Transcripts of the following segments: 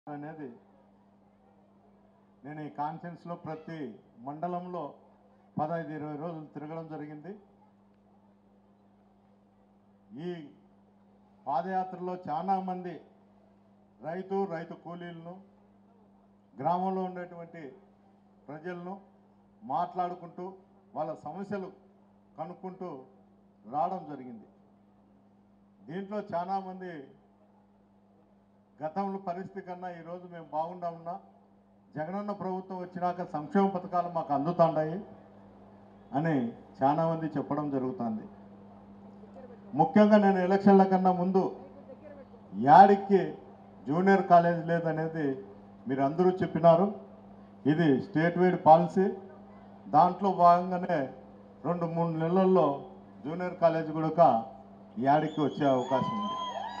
అనేది నేను ఈ కాన్ఫరెన్స్లో ప్రతి మండలంలో పదహైదు ఇరవై రోజులు తిరగడం జరిగింది ఈ పాదయాత్రలో చాలా మంది రైతు రైతు కూలీలను గ్రామంలో ఉండేటువంటి ప్రజలను మాట్లాడుకుంటూ వాళ్ళ సమస్యలు కనుక్కుంటూ రావడం జరిగింది దీంట్లో చాలామంది గతంలో పరిస్థితి కన్నా ఈరోజు మేము బాగుండా ఉన్నా జగనన్న ప్రభుత్వం వచ్చినాక సంక్షేమ పథకాలు మాకు అందుతాయి అని చాలా మంది చెప్పడం జరుగుతుంది ముఖ్యంగా నేను ఎలక్షన్ల కన్నా ముందు యాడికి జూనియర్ కాలేజ్ లేదనేది మీరు అందరూ చెప్పినారు ఇది స్టేట్ వైడ్ పాలసీ దాంట్లో భాగంగానే రెండు మూడు నెలల్లో జూనియర్ కాలేజ్ కూడా యాడికి వచ్చే అవకాశం ఉంది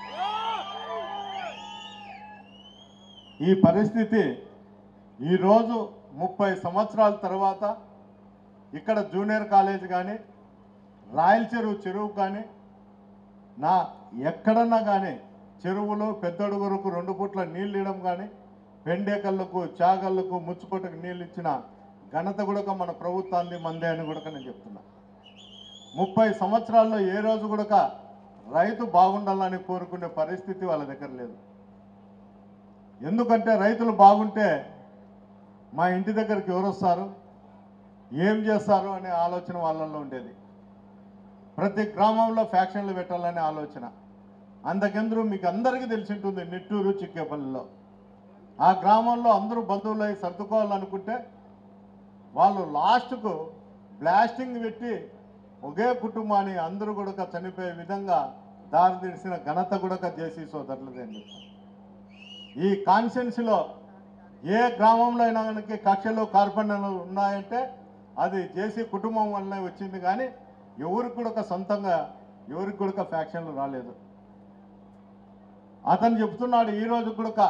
ఈ పరిస్థితి ఈరోజు ముప్పై సంవత్సరాల తర్వాత ఇక్కడ జూనియర్ కాలేజ్ కానీ రాయల చెరువు చెరువు కానీ నా ఎక్కడన్నా కానీ చెరువులు పెద్దడుగురకు రెండు పూట్ల నీళ్ళు ఇవ్వడం కానీ పెండేకళ్ళకు చాగళ్ళకు ముచ్చుకోటకు నీళ్ళు ఇచ్చిన ఘనత కూడా మన ప్రభుత్వాన్ని మందే అని కూడా నేను చెప్తున్నా ముప్పై సంవత్సరాల్లో ఏ రోజు కూడా రైతు బాగుండాలని కోరుకునే పరిస్థితి వాళ్ళ దగ్గర లేదు ఎందుకంటే రైతులు బాగుంటే మా ఇంటి దగ్గరికి ఎవరు వస్తారు ఏం చేస్తారు అనే ఆలోచన వాళ్ళల్లో ఉండేది ప్రతి గ్రామంలో ఫ్యాక్షన్లు పెట్టాలనే ఆలోచన అందుకెందరూ మీకు అందరికీ తెలిసి ఉంటుంది నిట్టూరు చిక్కేపల్లిలో ఆ గ్రామంలో అందరూ బంధువులై సర్దుకోవాలనుకుంటే వాళ్ళు లాస్ట్కు బ్లాస్టింగ్ పెట్టి ఒకే కుటుంబాన్ని అందరూ కూడా చనిపోయే విధంగా దారి తీసిన ఘనత కూడా జేసీ సోదరులదే అని చెప్తాను. ఈ కాన్స్టిట్యున్సీలో ఏ గ్రామంలో అయినా కనుక కక్షలు కార్పణ్యాలు ఉన్నాయంటే అది జేసీ కుటుంబం వల్లనే వచ్చింది కానీ ఎవరికి కూడా ఒక సొంతంగా ఎవరికి కూడా ఒక ఫ్యాక్షన్లు రాలేదు అతను చెప్తున్నాడు ఈ రోజు కూడా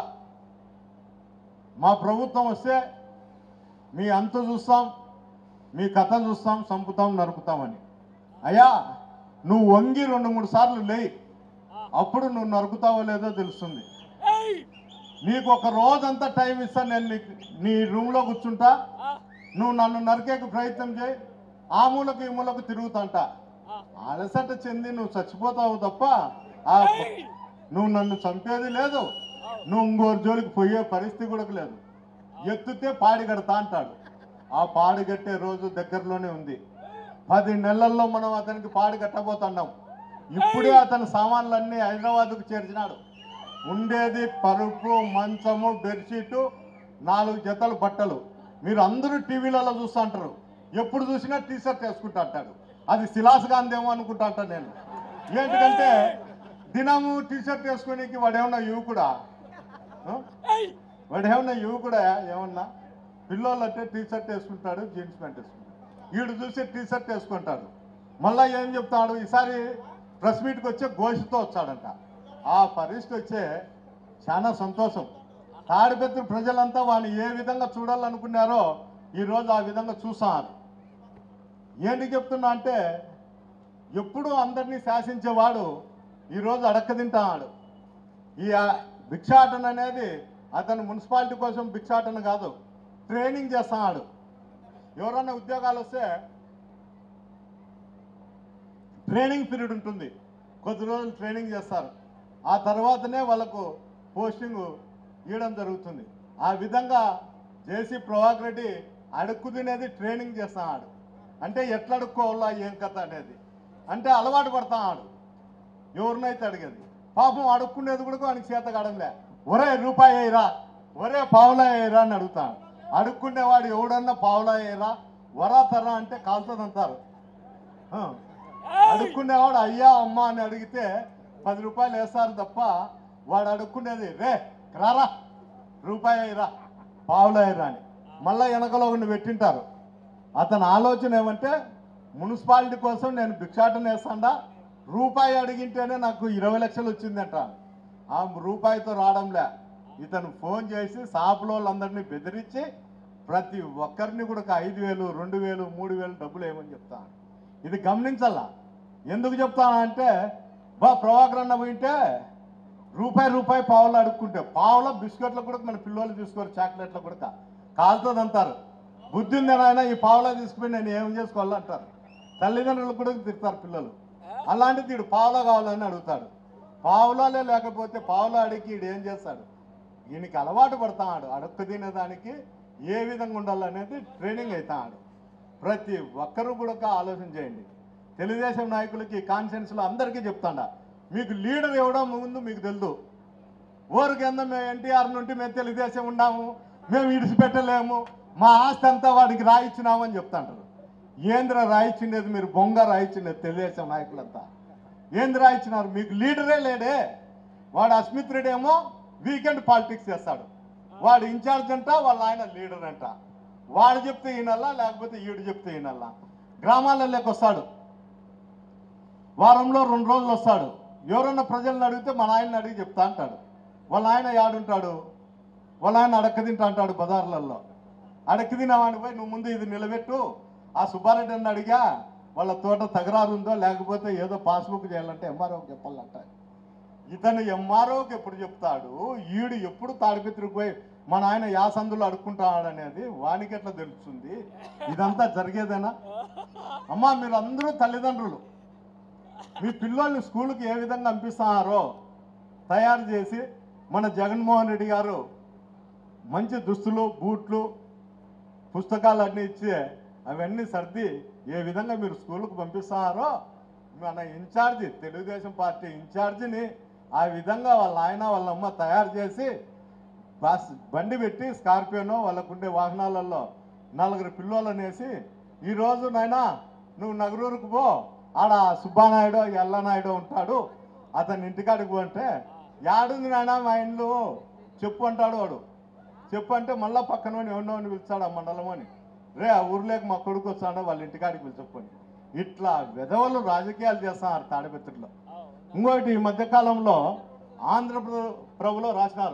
మా ప్రభుత్వం వస్తే మీ అంతు చూస్తాం మీ కథ చూస్తాం చంపుతాం నరుకుతామని అయ్యా నువ్వు వంగి రెండు మూడు సార్లు లేయి అప్పుడు నువ్వు నరుకుతావో లేదో తెలుస్తుంది నీకు ఒక రోజంతా టైం ఇస్తా నేను నీకు నీ రూమ్లో కూర్చుంటా నువ్వు నన్ను నరికేకి ప్రయత్నం చేయి ఆ మూలకు ఈ మూలకు తిరుగుతాంట అలసట చెంది నువ్వు చచ్చిపోతావు తప్ప ఆ నువ్వు నన్ను చంపేది లేదు నువ్వు ఇంకోరి జోలికి పోయే పరిస్థితి కూడా లేదు ఎత్తుతే పాడి కడతా అంటాడు ఆ పాడి కట్టే రోజు దగ్గరలోనే ఉంది పది నెలల్లో మనం అతనికి పాడి కట్టబోతున్నాం ఇప్పుడే అతని సామాన్లన్నీ హైదరాబాద్కు చేర్చినాడు ఉండేది పరుపు మంచము బెడ్షీటు నాలుగు జతలు బట్టలు మీరు అందరూ టీవీలలో చూస్తుంటారు ఎప్పుడు చూసినా టీ షర్ట్ వేసుకుంటా అంటాడు అది శిలాస్ గాంధేమో అనుకుంటా అంటా నేను ఏంటంటే దినము టీ షర్ట్ వేసుకునేకి వాడేమన్నా యువకుడా ఆ? వాడేమన్నా యువకుడా ఏమన్నా పిల్లోళ్ళు అంటే టీ షర్ట్ వేసుకుంటాడు జీన్స్ ప్యాంట్ వేసుకుంటాడు వీడు చూసి టీ షర్ట్ వేసుకుంటాడు మళ్ళా ఏం చెప్తాడు ఈసారి ప్రెస్ మీట్కి వచ్చే గోషితో వచ్చాడంట ఆ పరిస్థితి వచ్చే చాలా సంతోషం తాడిపెత్తి ప్రజలంతా వాడిని ఏ విధంగా చూడాలనుకున్నారో ఈరోజు ఆ విధంగా చూసారు ఏంటి చెప్తున్నా అంటే ఎప్పుడూ అందరినీ శాసించేవాడు ఈరోజు అడక్క తింటాడు ఈ ఆ భిక్షాటన అనేది అతను మున్సిపాలిటీ కోసం భిక్షాటన కాదు ట్రైనింగ్ చేస్తున్నాడు ఎవరన్నా ఉద్యోగాలు వస్తే ట్రైనింగ్ పీరియడ్ ఉంటుంది కొద్ది రోజులు ట్రైనింగ్ చేస్తారు ఆ తర్వాతనే వాళ్ళకు పోస్టింగ్ ఇవ్వడం జరుగుతుంది ఆ విధంగా జేసీ ప్రభాకర్ రెడ్డి అడుక్కు తినేది ట్రైనింగ్ చేస్తున్నాడు అంటే ఎట్లా అడుక్కోవాలా ఏం కథ అనేది అంటే అలవాటు పడుతున్నాడు ఎవరినైతే అడిగేది పాపం అడుక్కునేది కూడా వానికి చేత కావడంలే ఒరే రూపాయి అయ్యరా ఒరే పావులా అయ్యరా అని అడుగుతాడు అడుక్కునేవాడు ఎవడన్నా పావులా అయ్యరా వరా తరా అంటే కాలుతుందంటారు ఆ. అడుక్కునేవాడు అయ్యా అమ్మ అని అడిగితే పది రూపాయలు వేస్తారు తప్ప వాడు అడుక్కునేది రే రారా రూపాయి అయ్యరా పావులు అయ్యరా అని మళ్ళా వెనకలో ఒకరిని పెట్టింటారు అతని ఆలోచన ఏమంటే మున్సిపాలిటీ కోసం నేను భిక్షాటన వేస్తాడా రూపాయి అడిగింటేనే నాకు ఇరవై లక్షలు వచ్చిందంట ఆ రూపాయితో రావడంలే ఇతను ఫోన్ చేసి షాపులో వాళ్ళందరినీ బెదిరించి ప్రతి ఒక్కరిని కూడా ఒక ఐదు వేలు రెండు వేలు మూడు వేలు డబ్బులు ఏమని చెప్తాను ఇది గమనించాలా ఎందుకు చెప్తానంటే బా ప్రభాకర్ అన్న పోయింటే రూపాయి రూపాయి పావులు అడుక్కుంటే పావుల బిస్కెట్లు కూడా మన పిల్లలు తీసుకోరు చాక్లెట్లు కూడా కాలుతుంది అంటారు బుద్ధి ఉంది నాయన ఈ పావులా తీసుకుని నేను ఏం చేసుకోవాలంటారు తల్లిదండ్రులు కూడా తిడతారు పిల్లలు అలాంటిది వీడు పావులా కావాలని అడుగుతాడు పావులాలే లేకపోతే పావులా అడిగి వీడు ఏం చేస్తాడు ఈయనకి అలవాటు పడతాడు అడుక్కు తినేదానికి ఏ విధంగా ఉండాలనేది ట్రైనింగ్ అవుతాడు ప్రతి ఒక్కరూ కూడా ఆలోచన చేయండి తెలుగుదేశం నాయకులకి కాన్ఫిడెన్స్లో అందరికీ చెప్తాడా మీకు లీడర్ ఎవడో ముందు మీకు తెలుదు ఊరికి ఎంత మేము ఎన్టీఆర్ నుండి మేము తెలుగుదేశం ఉన్నాము మేము ఇడిచిపెట్టలేము మా ఆస్తి అంతా వాడికి రాయిచ్చినాము అని చెప్తాంటారు ఏంద్ర రాయిచ్చిండేది మీరు బొంగ రాయిచ్చిండేది తెలుగుదేశం నాయకులంతా ఏంది రాయిచ్చినారు మీకు లీడరే లేడే వాడు అస్మిత్ రెడ్డి ఏమో వీకెండ్ పాలిటిక్స్ చేస్తాడు వాడు ఇన్ఛార్జ్ అంట వాళ్ళ ఆయన లీడర్ అంట వాడు చెప్తే ఈయనల్లా లేకపోతే ఈడు చెప్తే ఈయనల్లా గ్రామాలలోకి వస్తాడు వారంలో రెండు రోజులు వస్తాడు ఎవరన్నా ప్రజలను అడిగితే మన ఆయన్ని అడిగి చెప్తా అంటాడు వాళ్ళ ఆయన యాడుంటాడు వాళ్ళ ఆయన అడక్క తింటా అంటాడు బజార్లలో అడక్క తినామని పోయి నువ్వు ముందు ఇది నిలబెట్టు ఆ సుబ్బారెడ్డి అని అడిగా వాళ్ళ తోట తగరారు ఉందో లేకపోతే ఏదో పాస్బుక్ చేయాలంటే ఎంఆర్ఓకి చెప్పాలంట ఇతను ఎంఆర్ఓకి ఎప్పుడు చెప్తాడు ఈడు ఎప్పుడు తాడిపిత్రికి పోయి మన ఆయన యాసందులు అడుక్కుంటాడు అనేది వానికి ఎట్లా తెలుస్తుంది ఇదంతా జరిగేదేనా అమ్మా మీరు అందరూ తల్లిదండ్రులు మీ పిల్లల్ని స్కూల్కి ఏ విధంగా పంపిస్తున్నారో తయారు చేసి మన జగన్మోహన్ రెడ్డి గారు మంచి దుస్తులు బూట్లు పుస్తకాలు అన్నీ ఇచ్చి అవన్నీ సర్ది ఏ విధంగా మీరు స్కూల్కి పంపిస్తున్నారో మన ఇన్ఛార్జి తెలుగుదేశం పార్టీ ఇన్ఛార్జిని ఆ విధంగా వాళ్ళ ఆయన వాళ్ళ అమ్మ తయారు చేసి బస్ బండి పెట్టి స్కార్పియోనో వాళ్ళకుండే వాహనాలలో నలుగురు పిల్లోళ్ళని వేసి ఈరోజు నాయనా నువ్వు నగరూరుకు పో ఆడ సుబ్బానాయుడు ఎల్లనాయుడు ఉంటాడు అతని ఇంటికాడికి పో అంటే యాడుంది నాయనా మా ఇండ్లు చెప్పు అంటాడు వాడు చెప్పు అంటే మళ్ళా పక్కన ఎవరినో అని పిలిచాడు ఆ మండలం అని రే ఆ ఊర్లోకి మా కొడుకు వచ్చాడో వాళ్ళ ఇంటికాడికి పిలిచప్పని ఇట్లా విధవలు రాజకీయాలు చేస్తున్నారు తాడిపత్రిలో ఇంకోటి ఈ మధ్యకాలంలో ఆంధ్రప్రదేశ్ ప్రభులో రాసినారు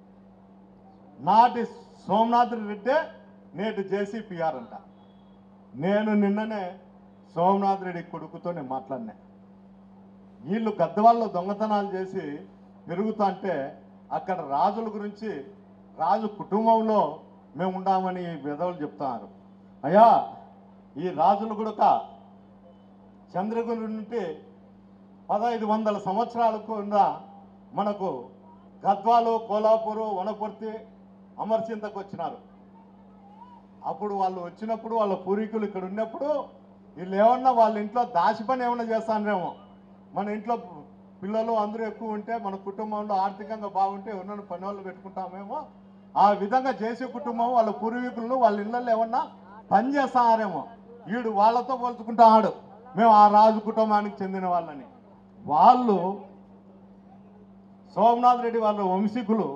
నాటి సోమనాథ్ రెడ్డి నేటి జేసీపీఆర్ అంట నేను నిన్ననే సోమనాథ్ రెడ్డి కొడుకుతో నేను మాట్లాడినా వీళ్ళు గద్దవాళ్ళు దొంగతనాలు చేసి పెరుగుతా అంటే అక్కడ రాజుల గురించి రాజు కుటుంబంలో మేము ఉండామని విధవులు చెప్తున్నారు అయ్యా ఈ రాజులు కూడా చంద్రగురు నుండి పదహైదు వందల సంవత్సరాల కింద మనకు గద్వాలు కోలాపూరు వనపర్తి అమర్చింతకు వచ్చినారు అప్పుడు వాళ్ళు వచ్చినప్పుడు వాళ్ళ పూర్వీకులు ఇక్కడ ఉన్నప్పుడు వీళ్ళు ఏమన్నా వాళ్ళ ఇంట్లో దాచి పని ఏమన్నా చేస్తానేమో మన ఇంట్లో పిల్లలు అందరూ ఎక్కువ ఉంటే మన కుటుంబంలో ఆర్థికంగా బాగుంటే ఎవరినైనా పని వాళ్ళు పెట్టుకుంటామేమో ఆ విధంగా చేసే కుటుంబం వాళ్ళ పూర్వీకులను వాళ్ళ ఇళ్ళల్లో ఏమన్నా పని చేస్తారేమో వీడు వాళ్ళతో పోల్చుకుంటాడు మేము ఆ రాజు కుటుంబానికి చెందిన వాళ్ళని వాళ్ళు సోమనాథ్ రెడ్డి వాళ్ళ వంశీకులు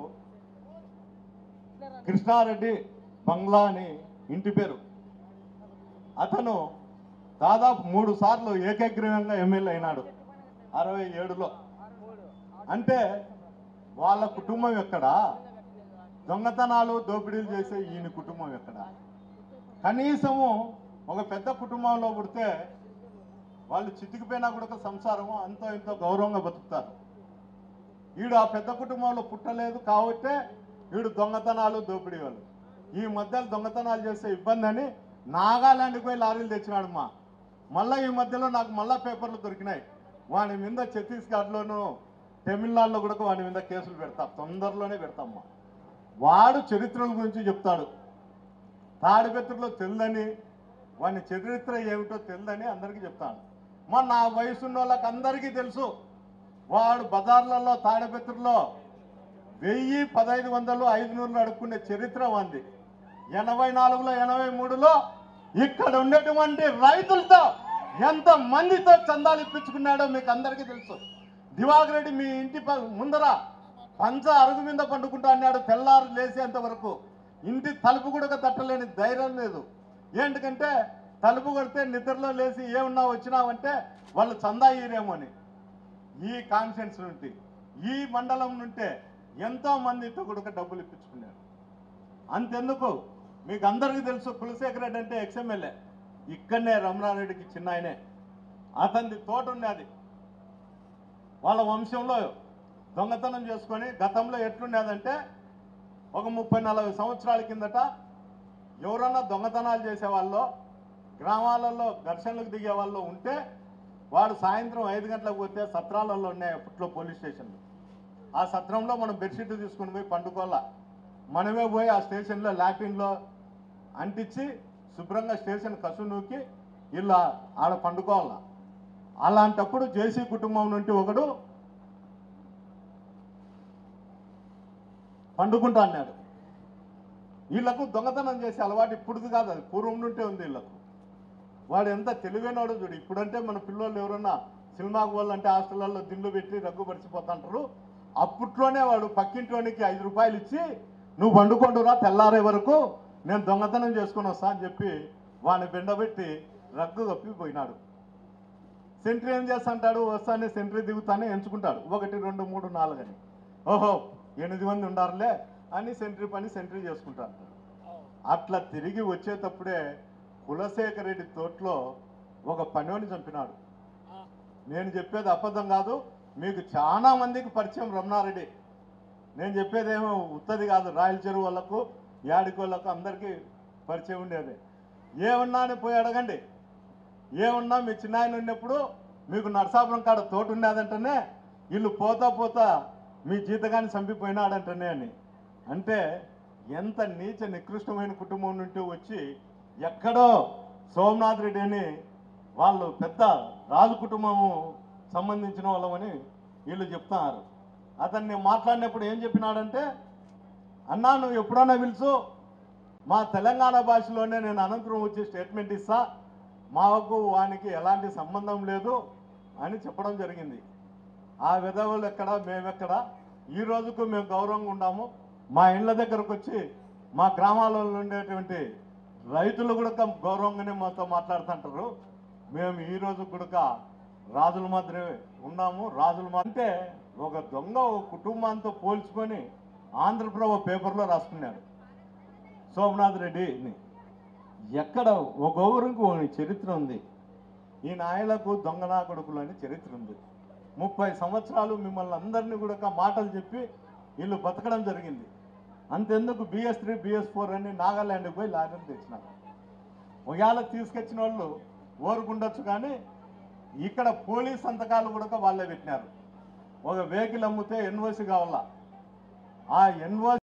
కృష్ణారెడ్డి బంగ్లా అని ఇంటి పేరు అతను దాదాపు మూడు సార్లు ఏకగ్రీవంగా ఎమ్మెల్యే అయినాడు అరవై ఏడులో అంటే వాళ్ళ కుటుంబం ఎక్కడ దొంగతనాలు దోపిడీలు చేసే ఈయన కుటుంబం ఎక్కడ కనీసము ఒక పెద్ద కుటుంబంలో పుడితే వాళ్ళు చితికిపోయినా కూడా సంసారము అంతో ఇంతో గౌరవంగా బతుకుతారు వీడు ఆ పెద్ద కుటుంబంలో పుట్టలేదు కాబట్టే వీడు దొంగతనాలు దోపిడీ వాళ్ళు ఈ మధ్యలో దొంగతనాలు చేసే ఇబ్బంది అని నాగాలాండ్కి పోయి లారీలు తెచ్చినాడు మా మళ్ళీ ఈ మధ్యలో నాకు మళ్ళా పేపర్లు దొరికినాయి వాని మీద ఛత్తీస్గఢ్లోను తమిళనాడులో కూడా వాని మీద కేసులు పెడతా తొందరలోనే పెడతామ్మా వాడు చరిత్రల గురించి చెప్తాడు తాడిపెత్తులో తెలియదని వాని చరిత్ర ఏమిటో తెలియదని అందరికీ చెప్తాను మన నా వయసున్న వాళ్ళకి అందరికీ తెలుసు వాడు బజార్లలో తాడిపెత్తుల్లో వెయ్యి పదహైదు వందలు ఐదు నూరులు అడుక్కునే చరిత్ర ఉంది ఎనభై నాలుగులో ఎనభై మూడులో ఇక్కడ ఉండేటువంటి రైతులతో ఎంత మందితో చందాలు ఇప్పించుకున్నాడో మీకు అందరికీ తెలుసు దివాకర్ రెడ్డి మీ ఇంటి ప- ముందర పంచ అరుగు మీద పండుకుంటా అన్నాడు తెల్లారు లేసేంత వరకు ఇంటి తలుపు కూడా తట్టలేని ధైర్యం లేదు ఏంటంటే తలుపు కొడితే నిద్రలో లేచి ఏమన్నా వచ్చినావంటే వాళ్ళు చందా ఈరేమో అని ఈ కాన్ఫిడెన్స్ నుండి ఈ మండలం నుంటే ఎంతో మందితో కూడా డబ్బులు ఇప్పించుకున్నారు అంతెందుకు మీకు అందరికీ తెలుసు కులశేఖర్ రెడ్డి అంటే ఎక్స్ఎమ్మెల్యే ఇక్కడనే రమణారెడ్డికి చిన్న ఆయనే అతనిది తోట ఉన్నది వాళ్ళ వంశంలో దొంగతనం చేసుకొని గతంలో ఎట్లుండేదంటే ఒక ముప్పై నలభై సంవత్సరాల కిందట ఎవరన్నా దొంగతనాలు చేసేవాళ్ళు గ్రామాలలో ఘర్షణలకు దిగే వాళ్ళు ఉంటే వాడు సాయంత్రం ఐదు గంటలకు పోతే సత్రాలలో ఉన్నాయి అప్పట్లో పోలీస్ స్టేషన్లు ఆ సత్రంలో మనం బెడ్షీట్ తీసుకుని పోయి పండుకోవాలా మనమే పోయి ఆ స్టేషన్లో లాట్రిన్లో అంటించి శుభ్రంగా స్టేషన్ కసు నూకి ఇలా ఆడ పండుకోవాలా అలాంటప్పుడు జేసీ కుటుంబం నుండి ఒకడు పండుకుంటా అన్నాడు వీళ్ళకు దొంగతనం చేసే అలవాటు ఇప్పుడుది కాదు అది పూర్వం నుంటే ఉంది వీళ్ళకు వాడు ఎంత తెలివైనవాడు చూడు ఇప్పుడంటే మన పిల్లలు ఎవరన్నా సినిమాకు పోవాలంటే హాస్టల్లో దిండ్లు పెట్టి రగ్గుపరిచిపోతుంటారు అప్పట్లోనే వాడు పక్కింటోనికి ఐదు రూపాయలు ఇచ్చి నువ్వు వండుకుంటురా తెల్లారే వరకు నేను దొంగతనం చేసుకొని వస్తా అని చెప్పి వాడిని బెండబెట్టి రగ్గు కప్పి పోయినాడు సెంట్రీ ఏం చేస్తుంటాడు వస్తానే సెంట్రీ దిగుతానే ఎంచుకుంటాడు ఒకటి రెండు మూడు నాలుగు అని ఓహో ఎనిమిది మంది ఉండారులే అని సెంట్రీ పని సెంట్రీ చేసుకుంటాడు అట్లా తిరిగి వచ్చేటప్పుడే కులశేఖర్ రెడ్డి తోటలో ఒక పనిని చంపినాడు నేను చెప్పేది అబద్ధం కాదు మీకు చాలా మందికి పరిచయం రమణారెడ్డి నేను చెప్పేది ఏమో ఉత్తది కాదు రాయల చెరువు వాళ్ళకు యాడికోళ్ళకు అందరికీ పరిచయం ఉండేది ఏమన్నా అని పోయి అడగండి ఏమన్నా మీ చిన్నాయన ఉన్నప్పుడు మీకు నరసాపురం కాడ తోట ఉండేదంటేనే వీళ్ళు పోతా పోతా మీ జీతగాన్ని చంపిపోయినాడంటనే అని అంటే ఎంత నీచ నికృష్టమైన కుటుంబం నుండి వచ్చి ఎక్కడో సోమనాథ్ రెడ్డి అని వాళ్ళు పెద్ద రాజు కుటుంబము సంబంధించిన వాళ్ళమని వీళ్ళు చెప్తున్నారు అతన్ని మాట్లాడినప్పుడు ఏం చెప్పినాడంటే అన్నా నువ్వు ఎప్పుడన్నా పిలుచు మా తెలంగాణ భాషలోనే నేను అనంతరం వచ్చి స్టేట్మెంట్ ఇస్తా మాకు వానికి ఎలాంటి సంబంధం లేదు అని చెప్పడం జరిగింది ఆ విధవులు ఎక్కడ మేమెక్కడ ఈ రోజుకు మేము గౌరవంగా ఉన్నాము మా ఇళ్ళ దగ్గరకు వచ్చి మా గ్రామాలలో ఉండేటువంటి రైతులు కూడా గౌరవంగానే మాతో మాట్లాడుతుంటారు మేము ఈ రోజు కూడా రాజుల మాత్రమే ఉన్నాము రాజుల మా- అంటే ఒక దొంగ ఒక కుటుంబంతో పోల్చుకొని ఆంధ్రప్రభ పేపర్లో రాసుకున్నాడు సోమనాథ్ రెడ్డిని ఎక్కడ ఒక ఊరికి ఒక చరిత్ర ఉంది ఈ నాయలకు దొంగనా కొడుకులు అని చరిత్ర ఉంది ముప్పై సంవత్సరాలు మిమ్మల్ని అందరినీ కూడా మాటలు చెప్పి వీళ్ళు బతకడం జరిగింది అంతెందుకు బిఎస్ త్రీ బిఎస్ ఫోర్ అని నాగాల్యాండ్కి పోయి లారీని తెచ్చినారు ఒకవేళ తీసుకొచ్చిన వాళ్ళు ఓరుకుండొచ్చు కానీ ఇక్కడ పోలీస్ సంతకాలు కూడా వాళ్ళే పెట్టినారు ఒక వెహికల్ అమ్మితే ఎన్ఓసి కావాలా ఆ ఎన్ఓసి